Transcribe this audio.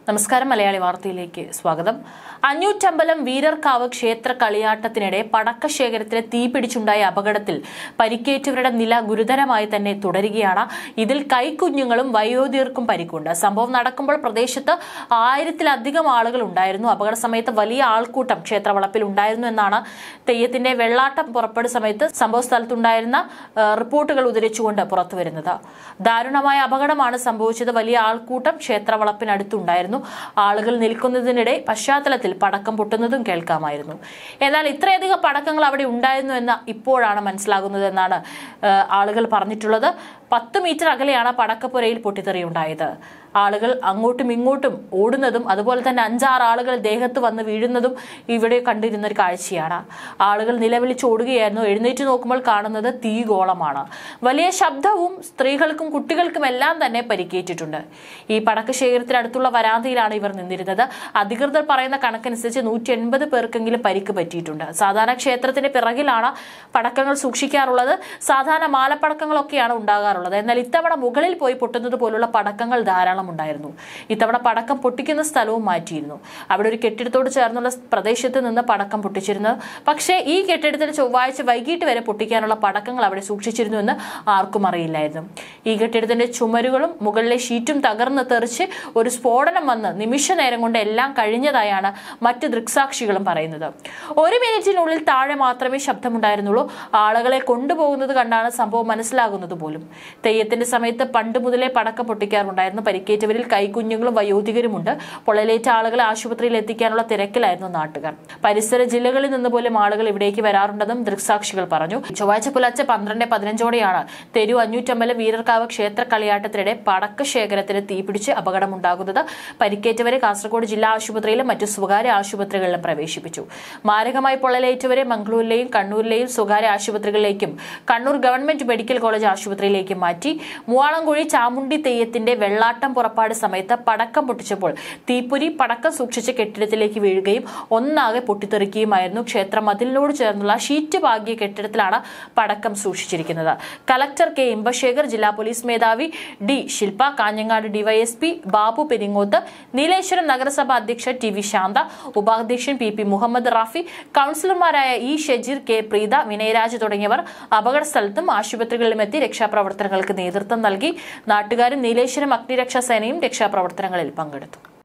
നമസ്കാരം മലയാളി വാർത്തയിലേക്ക് സ്വാഗതം അഞ്ഞൂറ്റമ്പലം വീരർക്കാവ് ക്ഷേത്ര കളിയാട്ടത്തിനിടെ പടക്കശേഖരത്തിന് തീപിടിച്ചുണ്ടായ അപകടത്തിൽ പരിക്കേറ്റവരുടെ നില ഗുരുതരമായി തന്നെ തുടരുകയാണ് ഇതിൽ കൈക്കുഞ്ഞുങ്ങളും വയോധികർക്കും പരിക്കുണ്ട് സംഭവം നടക്കുമ്പോൾ പ്രദേശത്ത് ആയിരത്തിലധികം ആളുകൾ ഉണ്ടായിരുന്നു അപകട സമയത്ത് വലിയ ആൾക്കൂട്ടം ക്ഷേത്രവളപ്പിൽ ഉണ്ടായിരുന്നു എന്നാണ് തെയ്യത്തിന്റെ വെള്ളാട്ടം പുറപ്പെടു സമയത്ത് സംഭവ സ്ഥലത്തുണ്ടായിരുന്ന ആ, റിപ്പോർട്ടുകൾ ഉദ്ധരിച്ചുകൊണ്ട് പുറത്തുവരുന്നത് ദാരുണമായ അപകടമാണ് സംഭവിച്ചത് വലിയ ആൾക്കൂട്ടം ക്ഷേത്രവളപ്പിനടുത്തുണ്ടായിരുന്നു ആളുകൾ നിൽക്കുന്നതിനിടെ പശ്ചാത്തലത്തിൽ പടക്കം പൊട്ടുന്നതും കേൾക്കാമായിരുന്നു എന്നാൽ ഇത്രയധികം പടക്കങ്ങൾ അവിടെ ഉണ്ടായിരുന്നു എന്ന് ഇപ്പോഴാണ് മനസ്സിലാകുന്നത് എന്നാണ് ആ, ആളുകൾ പറഞ്ഞിട്ടുള്ളത് പത്ത് മീറ്റർ അകലെയാണ് പടക്കപ്പുരയിൽ പൊട്ടിത്തെറിയുണ്ടായത് ആളുകൾ അങ്ങോട്ടും ഇങ്ങോട്ടും ഓടുന്നതും അതുപോലെ തന്നെ അഞ്ചാറ് ആളുകൾ ദേഹത്ത് വന്ന് വീഴുന്നതും ഇവിടെ കണ്ടിരുന്ന ഒരു കാഴ്ചയാണ് ആളുകൾ നിലവിളിച്ച് ഓടുകയായിരുന്നു എഴുന്നേറ്റ് നോക്കുമ്പോൾ കാണുന്നത് തീഗോളമാണ് വലിയ ശബ്ദവും സ്ത്രീകൾക്കും കുട്ടികൾക്കും എല്ലാം തന്നെ പരിക്കേറ്റിട്ടുണ്ട് ഈ പടക്ക ശേഖരത്തിനടുത്തുള്ള വരാന്തയിലാണ് ഇവർ നിന്നിരുന്നത് അധികൃതർ പറയുന്ന കണക്കനുസരിച്ച് നൂറ്റി എൺപത് പേർക്കെങ്കിലും പരിക്ക് പറ്റിയിട്ടുണ്ട് സാധാരണ ക്ഷേത്രത്തിന്റെ പിറകിലാണ് പടക്കങ്ങൾ സൂക്ഷിക്കാറുള്ളത് സാധാരണ മാലപ്പടക്കങ്ങളൊക്കെയാണ് ഉണ്ടാകാറുള്ളത് എന്നാൽ ഇത്തവണ മുകളിൽ പോയി പൊട്ടുന്നത് പോലുള്ള പടക്കങ്ങൾ ധാരാളം ഉണ്ടായിരുന്നു ഇത്തവണ പടക്കം പൊട്ടിക്കുന്ന സ്ഥലവും മാറ്റിയിരുന്നു അവിടെ ഒരു കെട്ടിടത്തോട് ചേർന്നുള്ള പ്രദേശത്ത് നിന്ന് പടക്കം പൊട്ടിച്ചിരുന്നു പക്ഷേ ഈ കെട്ടിടത്തിൽ ചൊവ്വാഴ്ച വൈകിട്ട് വരെ പൊട്ടിക്കാനുള്ള പടക്കങ്ങൾ അവിടെ സൂക്ഷിച്ചിരുന്നുവെന്ന് ആർക്കും അറിയില്ലായിരുന്നു ഈ കെട്ടിടത്തിന്റെ ചുമരുകളും മുകളിലെ ഷീറ്റും തകർന്ന് തെറിച്ച് ഒരു സ്ഫോടനം വന്ന് നിമിഷ നേരം കൊണ്ട് എല്ലാം കഴിഞ്ഞതായാണ് മറ്റ് ദൃക്സാക്ഷികളും പറയുന്നത് ഒരു മിനിറ്റിനുള്ളിൽ താഴെ മാത്രമേ ശബ്ദമുണ്ടായിരുന്നുള്ളൂ ആളുകളെ കൊണ്ടുപോകുന്നത് കണ്ടാണ് സംഭവം മനസ്സിലാകുന്നത് പോലും തെയ്യത്തിന്റെ സമയത്ത് പണ്ട് മുതലേ പടക്കം പൊട്ടിക്കാറുണ്ടായിരുന്നു പരിക്കേറ്റവരിൽ കൈക്കുഞ്ഞുങ്ങളും വയോധികരുമുണ്ട് പൊള്ളലേറ്റ ആളുകളെ ആശുപത്രിയിൽ എത്തിക്കാനുള്ള തിരക്കിലായിരുന്നു നാട്ടുകാർ പരിസര ജില്ലകളിൽ നിന്ന് പോലും ആളുകൾ ഇവിടേക്ക് വരാറുണ്ടെന്നും ദൃക്സാക്ഷികൾ പറഞ്ഞു ചൊവ്വാഴ്ച പുലർച്ചെ പന്ത്രണ്ട് പതിനഞ്ചോടെയാണ് തെരു അഞ്ഞൂറ്റമ്പലം വീരർക്കാവ് ക്ഷേത്ര കളിയാട്ടത്തിനിടെ പടക്ക ശേഖരത്തിന് തീപിടിച്ച് അപകടമുണ്ടാകുന്നത് പരിക്കേറ്റവരെ കാസർഗോഡ് ജില്ലാ ആശുപത്രിയിലും മറ്റു സ്വകാര്യ ആശുപത്രികളിലും പ്രവേശിപ്പിച്ചു മാരകമായി പൊള്ളലേറ്റവരെ മംഗളൂരിലെയും കണ്ണൂരിലെയും സ്വകാര്യ ആശുപത്രികളിലേക്കും കണ്ണൂർ ഗവൺമെന്റ് മെഡിക്കൽ കോളേജ് ആശുപത്രിയിലേക്കും മാറ്റി മൂവാളംകുഴി ചാമുണ്ടി തെയ്യത്തിന്റെ വെള്ളാട്ടം പുറപ്പാട് സമയത്ത് പടക്കം പൊട്ടിച്ചപ്പോൾ തീപ്പൊരി പടക്കം സൂക്ഷിച്ച കെട്ടിടത്തിലേക്ക് വീഴുകയും ഒന്നാകെ പൊട്ടിത്തെറിക്കുകയുമായിരുന്നു ക്ഷേത്ര മതിലിനോട് ചേർന്നുള്ള ഷീറ്റ് പാകിയ കെട്ടിടത്തിലാണ് പടക്കം സൂക്ഷിച്ചിരിക്കുന്നത് കലക്ടർ കെ ഇമ്പശേഖർ ജില്ലാ പോലീസ് മേധാവി ഡി ശില്പ കാഞ്ഞങ്ങാട് ഡിവൈഎസ്പി ബാബു പെരിങ്ങോത്ത് നീലേശ്വരം നഗരസഭ അധ്യക്ഷ ടി വി ശാന്ത ഉപാധ്യക്ഷൻ പി പി മുഹമ്മദ് റാഫി കൌൺസിലർമാരായ ഇ ഷജീർ കെ പ്രീത വിനയരാജ് തുടങ്ങിയവർ അപകട സ്ഥലത്തും ആശുപത്രികളിലും എത്തി രക്ഷാപ്രവർത്തനങ്ങൾക്ക് നേതൃത്വം നൽകി നാട്ടുകാരും നീലേശ്വരം അഗ്നിരക്ഷാ സേനയും രക്ഷാപ്രവർത്തനങ്ങളിൽ പങ്കെടുത്തു